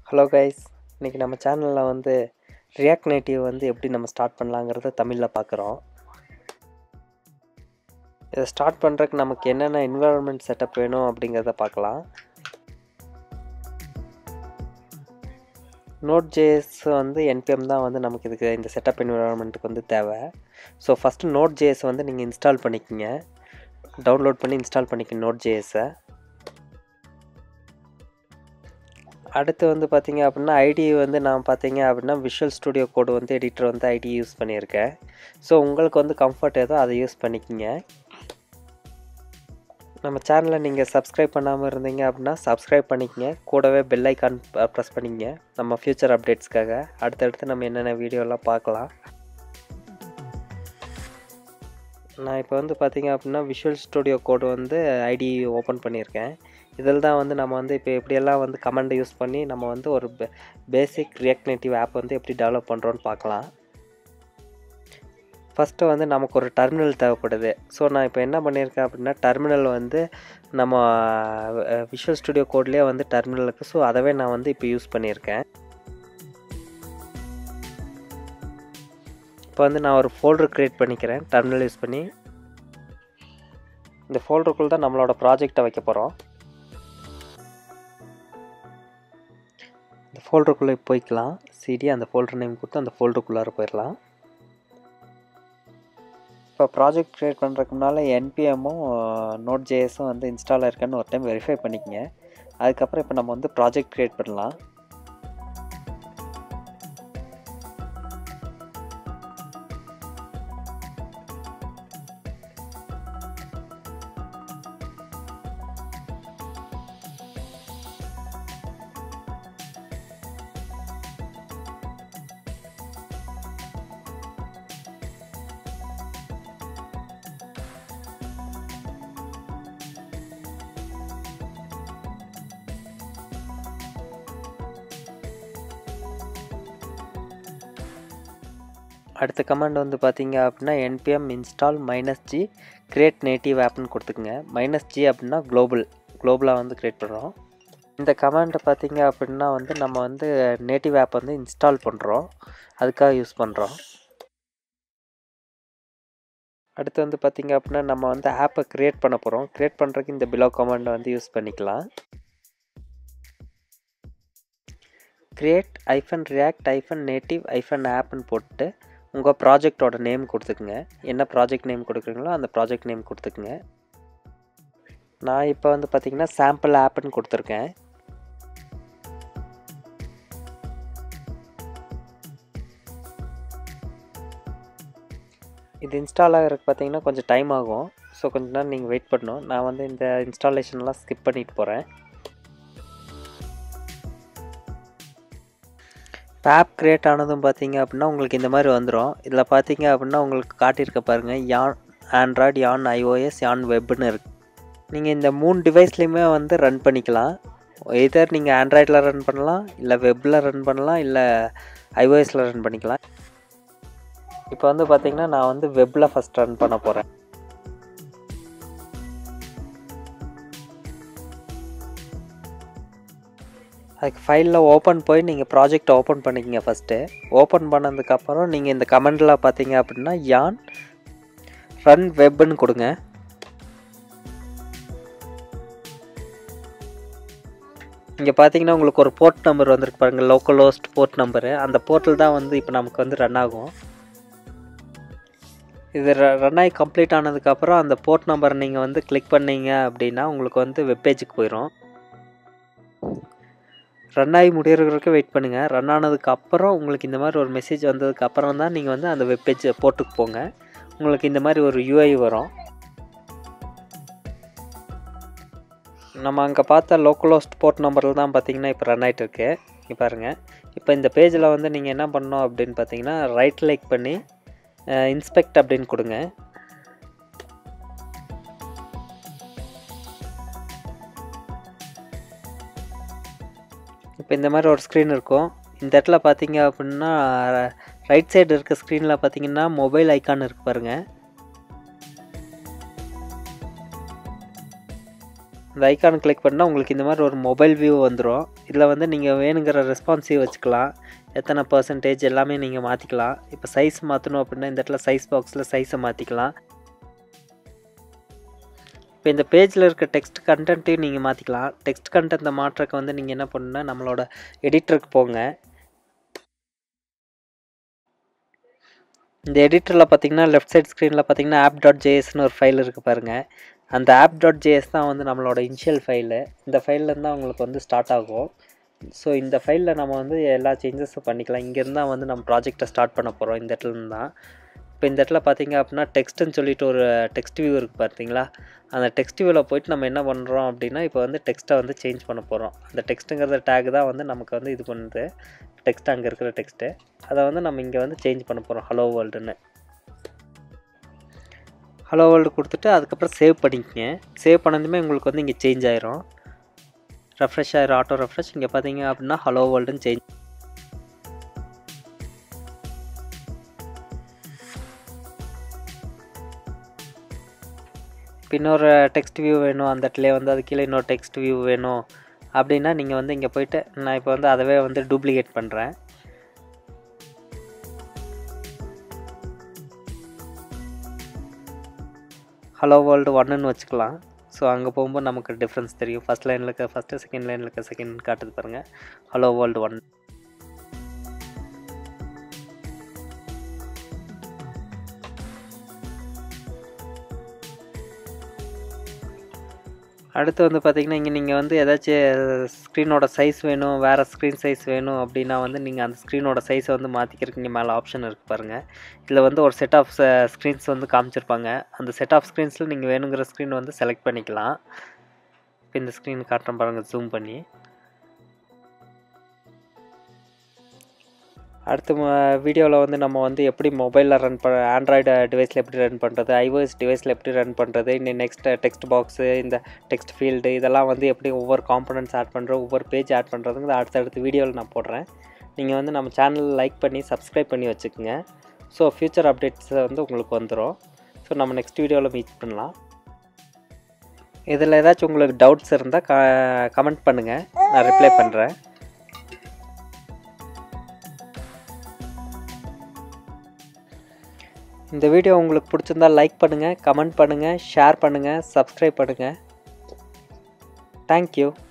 hello guys இன்றைக்கி நம்ம சேனலில் வந்து ரியாக்ட் நேட்டிவ் வந்து எப்படி நம்ம ஸ்டார்ட் பண்ணலாங்கிறத தமிழில் பார்க்குறோம் இதை ஸ்டார்ட் பண்ணுறதுக்கு நமக்கு என்னென்ன என்விரான்மெண்ட் செட்டப் வேணும் அப்படிங்கிறத பார்க்கலாம் நோட் ஜேஎஸ் வந்து என்பிஎம் தான் வந்து நமக்கு இதுக்கு இந்த செட்டப் என்விரான்மெண்ட்டுக்கு வந்து தேவை ஸோ ஃபஸ்ட்டு நோட் ஜேஎஸ் வந்து நீங்கள் இன்ஸ்டால் பண்ணிக்கிங்க டவுன்லோட் பண்ணி இன்ஸ்டால் பண்ணிக்க நோட் ஜேஎஸை அடுத்து வந்து பார்த்தீங்க அப்படின்னா ஐடி வந்து நான் பார்த்தீங்க அப்படின்னா விஷுவல் ஸ்டுடியோ கோடு வந்து எடிட்டர் வந்து ஐடி யூஸ் பண்ணியிருக்கேன் ஸோ உங்களுக்கு வந்து கம்ஃபர்ட் ஏதோ அதை யூஸ் பண்ணிக்கிங்க நம்ம சேனலை நீங்கள் சப்ஸ்கிரைப் பண்ணாமல் இருந்தீங்க அப்படின்னா சப்ஸ்கிரைப் பண்ணிக்கங்க கூடவே பெல் ஐக்கான் ப்ரெஸ் பண்ணிக்கங்க நம்ம ஃப்யூச்சர் அப்டேட்ஸ்க்காக அடுத்தடுத்து நம்ம என்னென்ன வீடியோலாம் பார்க்கலாம் நான் இப்போ வந்து பார்த்தீங்க அப்படின்னா விஷுவல் ஸ்டுடியோ கோடு வந்து ஐடி ஓப்பன் பண்ணியிருக்கேன் இதில் தான் வந்து நம்ம வந்து இப்போ எப்படியெல்லாம் வந்து கமெண்ட் யூஸ் பண்ணி நம்ம வந்து ஒரு பேசிக் ரியாக்ட் நேட்டிவ் ஆப் வந்து எப்படி டெவலப் பண்ணுறோன்னு பார்க்கலாம் ஃபஸ்ட்டு வந்து நமக்கு ஒரு டெர்மினல் தேவைப்படுது ஸோ நான் இப்போ என்ன பண்ணியிருக்கேன் அப்படின்னா டெர்மினல் வந்து நம்ம விஷுவல் ஸ்டுடியோ கோட்லேயே வந்து டெர்மினல் இருக்குது ஸோ அதவே நான் வந்து இப்போ யூஸ் பண்ணியிருக்கேன் இப்போ வந்து நான் ஒரு ஃபோல்டர் க்ரியேட் பண்ணிக்கிறேன் டெர்மினல் யூஸ் பண்ணி இந்த ஃபோல்டருக்குள்ள தான் நம்மளோட ப்ராஜெக்டை வைக்க போகிறோம் இந்த ஃபோல்டருக்குள்ளே போய்க்கலாம் சிடி அந்த ஃபோல்டர் நேம் கொடுத்து அந்த ஃபோல்டருக்குள்ளார போயிடலாம் இப்போ ப்ராஜெக்ட் க்ரியேட் பண்ணுறதுக்கு முன்னால் என்பிஎம்மும் நோட் ஜேஎஸும் வந்து இன்ஸ்டால் இருக்கான்னு ஒரு டைம் வெரிஃபை பண்ணிக்கங்க அதுக்கப்புறம் இப்போ நம்ம வந்து ப்ராஜெக்ட் க்ரியேட் பண்ணலாம் அடுத்த கமாண்ட் வந்து பார்த்தீங்க அப்படின்னா N P M install minus G create native ஆப்னு கொடுத்துக்குங்க மைனஸ் ஜி அப்படின்னா குளோபல் குளோபலாக வந்து க்ரியேட் பண்ணுறோம் இந்த கமாண்டை பார்த்தீங்க அப்படின்னா வந்து நம்ம வந்து நேட்டிவ் ஆப் வந்து இன்ஸ்டால் பண்ணுறோம் அதுக்காக யூஸ் பண்ணுறோம் அடுத்து வந்து பார்த்திங்க அப்படின்னா நம்ம வந்து ஆப்பை க்ரியேட் பண்ண போகிறோம் க்ரியேட் பண்ணுறதுக்கு இந்த பிலோ கமாண்டை வந்து யூஸ் பண்ணிக்கலாம் க்ரியேட் ஐஃபன் ரியாக்ட் ஐஃபன் நேட்டிவ் ஐஃபன் ஆப்னு போட்டு உங்கள் ப்ராஜெக்டோட நேம் கொடுத்துக்குங்க என்ன ப்ராஜெக்ட் நேம் கொடுக்குறீங்களோ அந்த ப்ராஜெக்ட் நேம் கொடுத்துக்குங்க நான் இப்போ வந்து பார்த்திங்கன்னா சாம்பிள் ஆப்னு கொடுத்துருக்கேன் இது இன்ஸ்டால் ஆகிறதுக்கு பார்த்தீங்கன்னா கொஞ்சம் டைம் ஆகும் ஸோ கொஞ்ச நேரம் நீங்கள் வெயிட் பண்ணணும் நான் வந்து இந்த இன்ஸ்டாலேஷன்லாம் ஸ்கிப் பண்ணிட்டு போகிறேன் இப்போ ஆப் க்ரியேட் ஆனதும் பார்த்தீங்க அப்படின்னா உங்களுக்கு இந்த மாதிரி வந்துடும் இதில் பார்த்தீங்க அப்படின்னா உங்களுக்கு காட்டியிருக்க பாருங்கள் யான் ஆண்ட்ராய்டு யான் ஐஓஎஸ் யான் வெப்னு இருக்கு நீங்கள் இந்த மூணு டிவைஸ்லேயுமே வந்து ரன் பண்ணிக்கலாம் எதர் நீங்கள் ஆண்ட்ராய்டில் ரன் பண்ணலாம் இல்லை வெப்பில் ரன் பண்ணலாம் இல்லை ஐஓஎஸில் ரன் பண்ணிக்கலாம் இப்போ வந்து பார்த்திங்கன்னா நான் வந்து வெப்பில் ஃபஸ்ட் ரன் பண்ண போகிறேன் அதுக்கு ஃபைலில் ஓப்பன் போய் நீங்கள் ப்ராஜெக்ட் ஓப்பன் பண்ணிக்கங்க ஃபஸ்ட்டு ஓப்பன் பண்ணதுக்கப்புறம் நீங்கள் இந்த கமெண்டில் பார்த்தீங்க அப்படின்னா யான் ரன் வெப்னு கொடுங்க இங்கே பார்த்தீங்கன்னா உங்களுக்கு ஒரு போர்ட் நம்பர் வந்திருக்கு பாருங்கள் லோக்கல் ஹோஸ்ட் போர்ட் நம்பரு அந்த போர்ட்டில் தான் வந்து இப்போ நமக்கு வந்து ரன் ஆகும் இது ரன் ஆகி கம்ப்ளீட் ஆனதுக்கப்புறம் அந்த போர்ட் நம்பரை நீங்கள் வந்து கிளிக் பண்ணீங்க அப்படின்னா உங்களுக்கு வந்து வெப்பேஜுக்கு போயிடும் ரன் ஆகி முடிகிறதுக்கு வெயிட் பண்ணுங்கள் ரன் ஆனதுக்கு அப்புறம் உங்களுக்கு இந்த மாதிரி ஒரு மெசேஜ் வந்ததுக்கு அப்புறம் தான் நீங்கள் வந்து அந்த வெப்பேஜ் போர்ட்டுக்கு போங்க உங்களுக்கு இந்த மாதிரி ஒரு யூஐ வரும் நம்ம அங்கே பார்த்த லோக்கல் ஹோஸ்ட் போர்ட் நம்பரில் தான் பார்த்தீங்கன்னா இப்போ ரன் ஆகிட்டு இருக்கு இங்கே பாருங்கள் இப்போ இந்த பேஜில் வந்து நீங்கள் என்ன பண்ணணும் அப்படின்னு பார்த்தீங்கன்னா ரைட் லைக் பண்ணி இன்ஸ்பெக்ட் அப்படின்னு கொடுங்க இப்போ இந்த மாதிரி ஒரு ஸ்க்ரீன் இருக்கும் இந்த இடத்துல பார்த்தீங்க அப்படின்னா ரைட் சைடு இருக்க ஸ்க்ரீனில் பார்த்தீங்கன்னா மொபைல் ஐக்கான் இருக்கு பாருங்கள் இந்த ஐக்கான் கிளிக் பண்ணால் உங்களுக்கு இந்த மாதிரி ஒரு மொபைல் வியூ வந்துடும் இதில் வந்து நீங்கள் வேணுங்கிற ரெஸ்பான்சிவ் வச்சுக்கலாம் எத்தனை பர்சன்டேஜ் எல்லாமே நீங்கள் மாற்றிக்கலாம் இப்போ சைஸ் மாற்றணும் அப்படின்னா இந்த இடத்துல சைஸ் பாக்ஸில் சைஸை மாற்றிக்கலாம் இப்போ இந்த பேஜில் இருக்க டெக்ஸ்ட் கண்டென்ட்டையும் நீங்கள் மாற்றிக்கலாம் டெக்ஸ்ட் கண்டென்ட்டை மாற்றக்கு வந்து நீங்கள் என்ன பண்ணணுன்னா நம்மளோட எடிட்டருக்கு போங்க இந்த எடிட்டரில் பார்த்தீங்கன்னா லெஃப்ட் சைட் ஸ்க்ரீனில் பார்த்தீங்கன்னா ஆப் டாட் ஜேஎஸ்னு ஒரு ஃபைல் இருக்குது பாருங்கள் அந்த ஆப் டாட் ஜேஎஸ் தான் வந்து நம்மளோட இனிஷியல் ஃபைலு இந்த ஃபைல்லேருந்து தான் உங்களுக்கு வந்து ஸ்டார்ட் ஆகும் ஸோ இந்த ஃபைலில் நம்ம வந்து எல்லா சேஞ்சஸும் பண்ணிக்கலாம் இங்கேருந்து தான் வந்து நம்ம ப்ராஜெக்டை ஸ்டார்ட் பண்ண போகிறோம் இந்த இடத்துலேருந்து தான் இப்போ இந்த இடத்துல பார்த்தீங்க அப்படின்னா டெக்ஸ்ட்டுன்னு சொல்லிட்டு ஒரு டெக்ஸ்ட் வியூ இருக்குது பார்த்தீங்களா அந்த டெக்ஸ்ட் வியூவில் போயிட்டு நம்ம என்ன பண்ணுறோம் அப்படின்னா இப்போ வந்து டெக்ஸ்ட்டை வந்து சேஞ்ச் பண்ண போகிறோம் அந்த டெக்ஸ்ட்டுங்கிறத டேக் தான் வந்து நமக்கு வந்து இது பண்ணுது டெக்ஸ்ட் அங்கே இருக்கிற டெக்ஸ்ட்டு அதை வந்து நம்ம இங்கே வந்து சேஞ்ச் பண்ண போகிறோம் ஹலோ வேர்ல்டுன்னு ஹலோ வேர்ல்டு கொடுத்துட்டு அதுக்கப்புறம் சேவ் பண்ணிக்கங்க சேவ் பண்ணதுமே உங்களுக்கு வந்து இங்கே சேஞ்ச் ஆயிரும் ரெஃப்ரெஷ் ஆயிரும் ஆட்டோ ரெஃப்ரெஷ் இங்கே பார்த்தீங்க அப்படின்னா ஹலோ வேர்ல்டுன்னு சேஞ்ச் இப்போ இன்னொரு டெக்ஸ்ட் வியூ வேணும் அந்த இடத்துல வந்து அது கீழே இன்னொரு டெக்ஸ்ட் வியூ வேணும் அப்படின்னா நீங்கள் வந்து இங்கே போயிட்டு நான் இப்போ வந்து அதவே வந்து டூப்ளிகேட் பண்ணுறேன் ஹலோ வேர்ல்டு ஒன்றுன்னு வச்சுக்கலாம் ஸோ அங்கே போகும்போது நமக்கு டிஃப்ரென்ஸ் தெரியும் ஃபஸ்ட் லைனில் இருக்க ஃபஸ்ட்டு செகண்ட் லைனில் இருக்க செகண்ட் காட்டுது பாருங்கள் ஹலோ வேர்ல்டு ஒன் அடுத்து வந்து பார்த்திங்கன்னா இங்கே நீங்கள் வந்து ஏதாச்சும் ஸ்க்ரீனோட சைஸ் வேணும் வேறு ஸ்க்ரீன் சைஸ் வேணும் அப்படின்னா வந்து நீங்கள் அந்த ஸ்க்ரீனோட சைஸை வந்து மாற்றிக்கிறதுக்கு இங்கே மேலே ஆப்ஷன் இருக்குது பாருங்கள் இதில் வந்து ஒரு செட் ஆஃப் ஸ்க்ரீன்ஸ் வந்து காமிச்சிருப்பாங்க அந்த செட் ஆஃப் ஸ்க்ரீன்ஸில் நீங்கள் வேணுங்கிற ஸ்க்ரீன் வந்து செலக்ட் பண்ணிக்கலாம் இப்போ இந்த ஸ்க்ரீன் காட்டுறேன் பாருங்கள் ஜூம் பண்ணி அடுத்த வீடியோவில் வந்து நம்ம வந்து எப்படி மொபைலில் ரன் பண்ண ஆண்ட்ராய்டு டிவைஸில் எப்படி ரன் பண்ணுறது ஐஓஎஸ் டிவைஸில் எப்படி ரன் பண்ணுறது இன்னும் நெக்ஸ்ட் டெக்ஸ்ட் பாக்ஸு இந்த டெக்ஸ்ட் ஃபீல்டு இதெல்லாம் வந்து எப்படி ஒவ்வொரு காம்பனன்ட்ஸ் ஆட் பண்ணுறோம் ஒவ்வொரு பேஜ் ஆட் பண்ணுறதுங்க அடுத்தடுத்த வீடியோவில் நான் போடுறேன் நீங்கள் வந்து நம்ம சேனல் லைக் பண்ணி சப்ஸ்கிரைப் பண்ணி வச்சுக்கோங்க ஸோ ஃப்யூச்சர் அப்டேட்ஸ் வந்து உங்களுக்கு வந்துடும் ஸோ நம்ம நெக்ஸ்ட் வீடியோவில் மீட் பண்ணலாம் இதில் ஏதாச்சும் உங்களுக்கு டவுட்ஸ் இருந்தால் க கமெண்ட் பண்ணுங்கள் நான் ரிப்ளை பண்ணுறேன் இந்த வீடியோ உங்களுக்கு பிடிச்சிருந்தா லைக் பண்ணுங்கள் கமெண்ட் பண்ணுங்கள் ஷேர் பண்ணுங்கள் சப்ஸ்கிரைப் பண்ணுங்கள் தேங்க்யூ